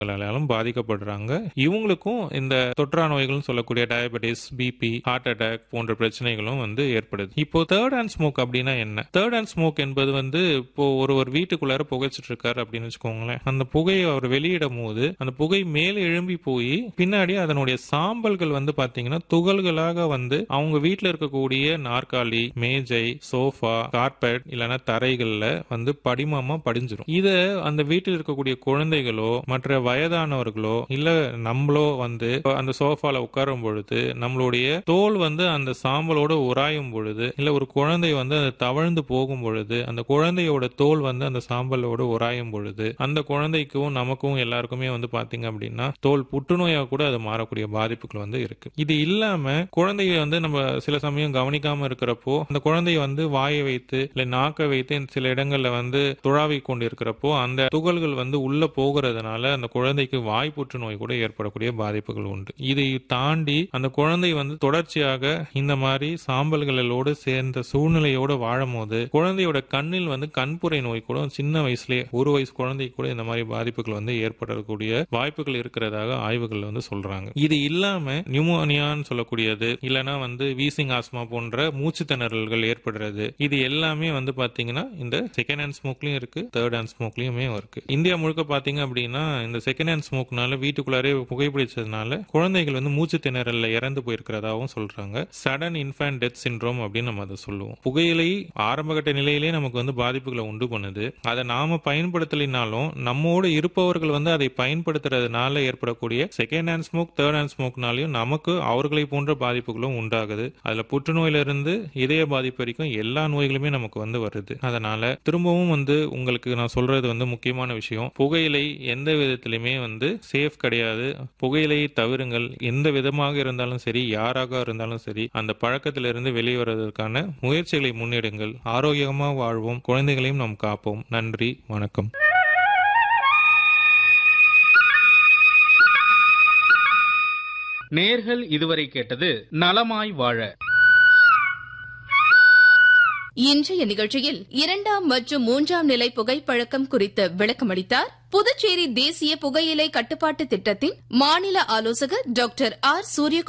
ாலும் பாதிக்கப்படுறாங்க இவங்களுக்கும் இந்த தொற்றா நோய்கள்னு சொல்லக்கூடிய டயபெட்டிஸ் பிபி ஹார்ட் அட்டாக் போன்ற பிரச்சனைகளும் வந்து ஏற்படுது இப்போ தேர்ட் ஹேண்ட் ஸ்மோக் அப்படின்னா என்ன தேர்ட் ஹேண்ட் ஸ்மோக் என்பது வந்து இப்போ ஒரு ஒரு வீட்டுக்குள்ளார புகைச்சிட்டு இருக்காரு அப்படின்னு வச்சுக்கோங்களேன் அந்த புகையை அவர் வெளியிடும் போது அந்த புகை மேலே எழும்பி போய் பின்னாடி அதனுடைய சாம்பல்கள் வந்து பாத்தீங்கன்னா துகள்களாக வந்து அவங்க வீட்டுல இருக்கக்கூடிய நாற்காலி மேஜை சோஃபா கார்பெட் இல்லைன்னா தரைகள்ல வந்து படிமமா படிஞ்சிரும் இத அந்த வீட்டில் இருக்கக்கூடிய குழந்தைகளோ மற்ற வயதானவர்களோ இல்ல நம்மளோ வந்து அந்த சோஃபால உட்காரும் பொழுது நம்மளுடைய தோல் வந்து அந்த சாம்பலோட உராயும் பொழுது இல்ல ஒரு குழந்தை வந்து அது தவழ்ந்து போகும் பொழுது அந்த குழந்தையோட தோல் வந்து அந்த சாம்பலோட உராயும் பொழுது அந்த குழந்தைக்கும் நமக்கும் எல்லாருக்குமே வந்து பாத்தீங்க அப்படின்னா தோல் புற்றுநோயா கூட அது மாறக்கூடிய பாதிப்புகள் வந்து இருக்கு இது இல்லாம குழந்தைய வந்து நம்ம சில சமயம் கவனிக்காம இருக்கிறப்போ அந்த குழந்தைய வந்து வாயை வைத்து இல்ல நாக்கை வைத்து சில இடங்கள்ல வந்து துழாவி கொண்டு இருக்கிறப்போ அந்த துகள்கள் வந்து உள்ள போகிறதுனால அந்த குழந்தைக்கு வாய் புற்றுநோய் கூட ஏற்படக்கூடிய பாதிப்புகள் உண்டு இதை தாண்டி அந்த குழந்தை வந்து தொடர்ச்சியாக இந்த மாதிரி சாம்பல்களோடு சேர்ந்த சூழ்நிலையோடு வாழும் போது குழந்தையோட கண்ணில் வந்து கண்புரை நோய் கூட சின்ன வயசுலயே ஒரு வயசு குழந்தைக்கு கூட இந்த மாதிரி பாதிப்புகள் வந்து ஏற்படக்கூடிய வாய்ப்புகள் இருக்கிறதாக ஆய்வுகள் வந்து சொல்றாங்க இது இல்லாம நியூமோனியான்னு சொல்லக்கூடியது இல்லைன்னா வந்து வீசிங் ஆஸ்மா போன்ற மூச்சு திணறல்கள் ஏற்படுறது இது எல்லாமே வந்து பாத்தீங்கன்னா இந்த செகண்ட் ஹேண்ட் ஸ்மோக்லயும் இருக்கு தேர்ட் ஹேண்ட் ஸ்மோக்லயுமே இருக்கு இந்தியா முழுக்க பாத்தீங்க அப்படின்னா இந்த செகண்ட் ஹேண்ட் ஸ்மோக்னால வீட்டுக்குள்ளாரே புகைப்பிடிச்சதுனால குழந்தைகள் வந்து மூச்சு திணறல்ல இறந்து போயிருக்கிறதாவும் சொல்றாங்க சடன் இன்ஃபேண்ட் டெத் சிண்ட்ரோம் அப்படின்னு நம்ம அதை சொல்லுவோம் புகையிலை ஆரம்பகட்ட நிலையிலே நமக்கு வந்து பாதிப்புகளை உண்டு பண்ணுது அதை நாம பயன்படுத்தலினாலும் நம்மோடு இருப்பவர்கள் வந்து அதை பயன்படுத்துறதுனால ஏற்படக்கூடிய second hand smoke third hand ஸ்மோக்னாலையும் நமக்கு அவர்களை போன்ற பாதிப்புகளும் உண்டாகுது அதுல புற்றுநோயில இருந்து இதய பாதிப்பு வரைக்கும் எல்லா நோய்களுமே நமக்கு வந்து வருது அதனால திரும்பவும் வந்து உங்களுக்கு நான் சொல்றது வந்து முக்கியமான விஷயம் புகையிலை எந்த விதத்திலுமே வந்து சேஃப் கிடையாது புகையிலையை தவிருங்கள் எந்த விதமாக இருந்தாலும் சரி யாராக இருந்தாலும் சரி அந்த பழக்கத்திலிருந்து வெளிவருவதற்கான முயற்சிகளை முன்னெடுங்கள் ஆரோக்கியமாக வாழ்வோம் குழந்தைகளையும் நாம் காப்போம் நன்றி வணக்கம் நேர்கள் இதுவரை கேட்டது நலமாய் வாழ இன்றைய நிகழ்ச்சியில் இரண்டாம் மற்றும் மூன்றாம் நிலை புகைப்பழக்கம் குறித்து விளக்கமளித்தார் புதுச்சேரி தேசிய புகையிலை கட்டுப்பாட்டு திட்டத்தின் மாநில ஆலோசகர் டாக்டர் ஆர் சூரிய